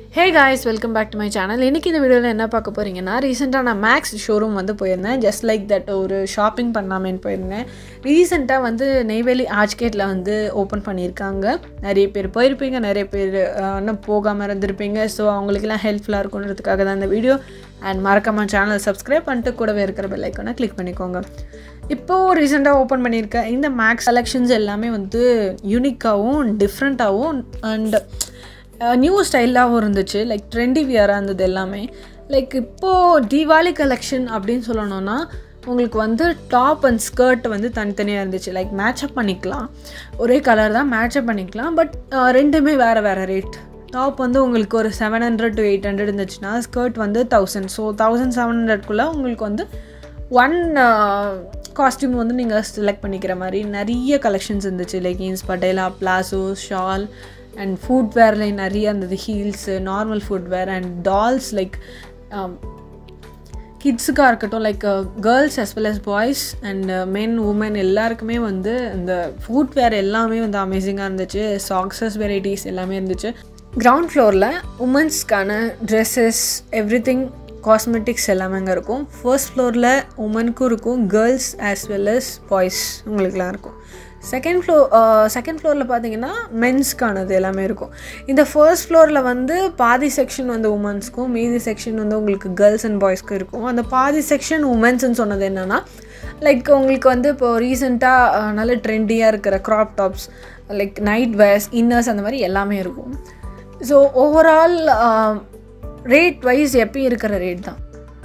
hey guys welcome back to my channel இன்றைக்கி இந்த வீடியோவில் என்ன பார்க்க போகிறீங்கன்னா ரீசெண்டாக நான் மேக்ஸ் ஷோரூம் வந்து போயிருந்தேன் ஜஸ்ட் லைக் தட் ஒரு ஷாப்பிங் பண்ணாமேன்னு போயிருந்தேன் ரீசெண்டாக வந்து நெய்வேலி ஆர்ச்கேட்டில் வந்து ஓப்பன் பண்ணியிருக்காங்க நிறைய பேர் போயிருப்பீங்க நிறைய பேர் அஹ், இன்னும் போகாமல் இருந்திருப்பீங்க ஸோ அவங்களுக்கெல்லாம் ஹெல்ப்ஃபுல்லாக இருக்குன்றதுக்காக தான் இந்த வீடியோ அண்ட் மறக்காம சேனல் சப்ஸ்கிரைப் பண்ணிட்டு கூடவே இருக்கிற பெல் ஐக்கானை கிளிக் பண்ணிக்கோங்க இப்போது ரீசெண்டாக ஓப்பன் பண்ணியிருக்க இந்த மேக்ஸ் கலெக்ஷன்ஸ் எல்லாமே வந்து யூனிக்காகவும் டிஃப்ரெண்ட்டாகவும் அண்ட் நியூ ஸ்டைலாகவும் இருந்துச்சு லைக் ட்ரெண்டி வியராக இருந்தது எல்லாமே லைக் இப்போது தீபாவளி கலெக்ஷன் அப்படின்னு சொல்லணும்னா உங்களுக்கு வந்து டாப் அண்ட் ஸ்கர்ட் வந்து தனித்தனியாக இருந்துச்சு லைக் மேட்சப் பண்ணிக்கலாம் ஒரே கலர் தான் மேட்சப் பண்ணிக்கலாம் பட் ரெண்டுமே வேறு வேறு ரேட் டாப் வந்து உங்களுக்கு ஒரு seven hundred to eight hundred இருந்துச்சுன்னா ஸ்கர்ட் வந்து தௌசண்ட் ஸோ தௌசண்ட் செவன் ஹண்ட்ரட்குள்ளே உங்களுக்கு வந்து ஒன் காஸ்டியூம் வந்து நீங்கள் செலக்ட் பண்ணிக்கிற மாதிரி நிறைய கலெக்ஷன்ஸ் இருந்துச்சு leggings patiala palazzo shawl and ஃபுட்வேர்ல நிறைய இருந்தது ஹீல்ஸு normal footwear and dolls like கிட்ஸுக்காக இருக்கட்டும் like girls as well as boys and men women எல்லாருக்குமே வந்து இந்த ஃபுட்வேர் எல்லாமே வந்து அமேசிங்காக இருந்துச்சு சாக்ஸஸ் வெரைட்டிஸ் எல்லாமே இருந்துச்சு கிரவுண்ட் ஃப்ளோரில் உமன்ஸ்க்கான ட்ரெஸ்ஸஸ் எவ்ரி திங் காஸ்மெட்டிக்ஸ் எல்லாமே அங்கே இருக்கும் ஃபர்ஸ்ட் ஃப்ளோரில் உமனுக்கும் இருக்கும் girls as well as boys உங்களுக்குலாம் இருக்கும் செகண்ட் ஃப்ளோர் செகண்ட் ஃப்ளோரில் பார்த்தீங்கன்னா மென்ஸ்க்கானது எல்லாமே இருக்கும் இந்த ஃபர்ஸ்ட் ஃப்ளோரில் வந்து பாதி செக்ஷன் வந்து உமன்ஸ்க்கும் மீதி செக்ஷன் வந்து உங்களுக்கு கேர்ள்ஸ் அண்ட் பாய்ஸ்க்கும் இருக்கும் அந்த பாதி செக்ஷன் உமன்ஸ்ன்னு சொன்னது என்னென்னா லைக் உங்களுக்கு வந்து இப்போ ரீசெண்டாக நல்ல ட்ரெண்டியாக இருக்கிற crop tops like night wears inners அந்த மாதிரி எல்லாமே இருக்கும் ஸோ ஓவரால் ரேட் வைஸ் எப்பயும் இருக்கிற ரேட் தான்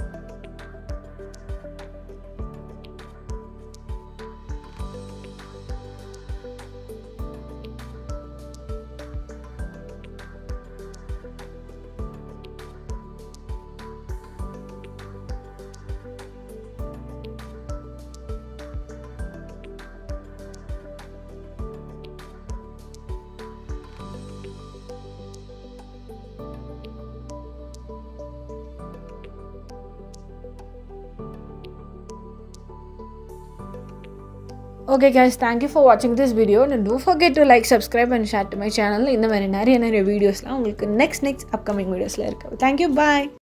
ஓகே guys தேங்க்யூ ஃபார் வாட்சிங் this video and do forget to like subscribe and share to my channel இந்த மாதிரி நிறைய நிறைய வீடியோஸ்லாம் உங்களுக்கு நெக்ஸ்ட் நெக்ஸ்ட் அப்கமிங் வீடியோஸில் இருக்குது தேங்க்யூ பாய்